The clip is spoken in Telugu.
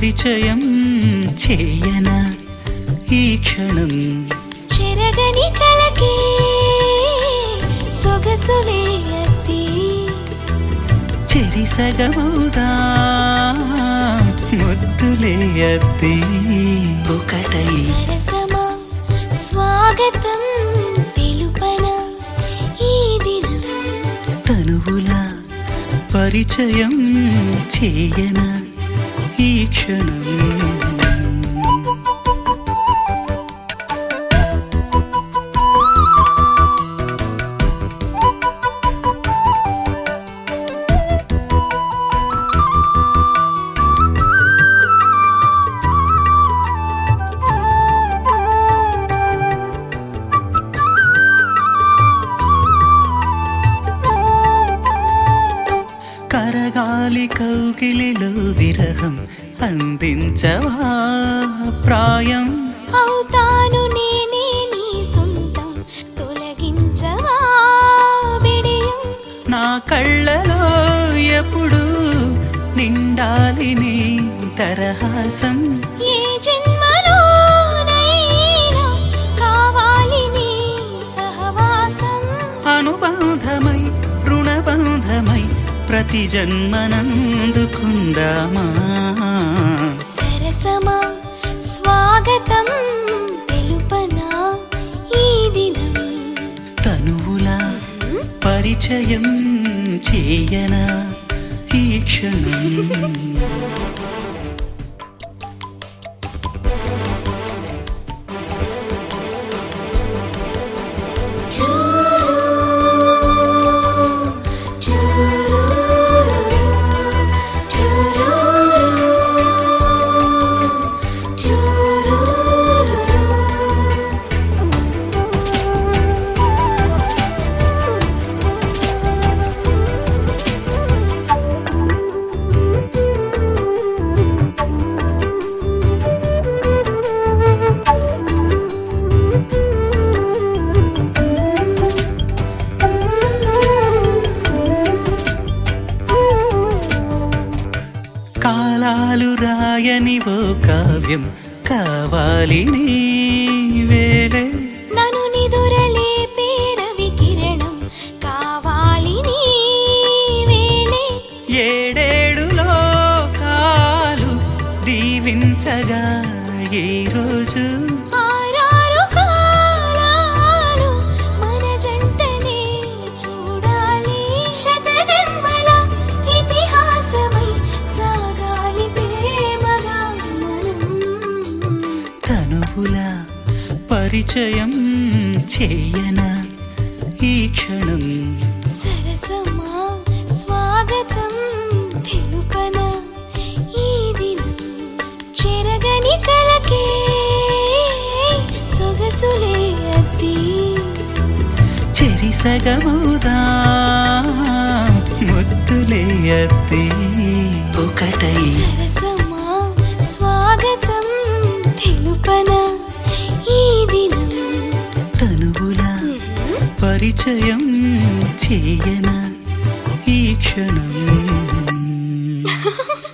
పరిచయం చేయన ఈ క్షణం చెరగని కలకి సొగసులే అతి చెరిసగమౌదా ముద్దులే అత్తి ఒకటై సరసమా స్వాగతం తెలుపన ఈ దినం తనువుల పరిచయం చేయన ఈ క్షణం కరగాలి కౌగిలిలో విరహం అందించవా ప్రాయం అవుతాను నేనే నీ సొంతం తొలగించవా విడియం నా కళ్ళలో ఎప్పుడు నిండాలి నీ తరహాసం ఏ జన్మలోనైనా కావాలి నీ సహవాసం అనుబంధమై రుణబంధమై ప్రతి జన్మనందుకుందామా సరసమా స్వాగతం తెలుపనా ఈ దినం తనువుల పరిచయం చేయనా ఈ క్షణం కాలాలు రాయని ఓ కావ్యం కావాలి నీ వేలే నన్ను నిదురలే పేరవి కిరణం కావాలి నీ వేలే ఏడేడు లోకాలు దీవించగా ఈ రోజు ఆరారు కాలాలు మన జంటనే చూడాలి శత జన్మల ఇతిహాసమై సాగాలి ప్రేమగా మనం తనువుల పరిచయం చేయనా ఈ క్షణం సరసమా స్వాగతం తెలుపన ఈ దినం చెరగని కలకే సొగసులే అతి చెరిసగమౌదా ముద్దులే అత్తి ఒకటై సరసమా స్వాగతం తెలుపన ఈ దినం తనువుల పరిచయం చేయనా ఈ క్షణం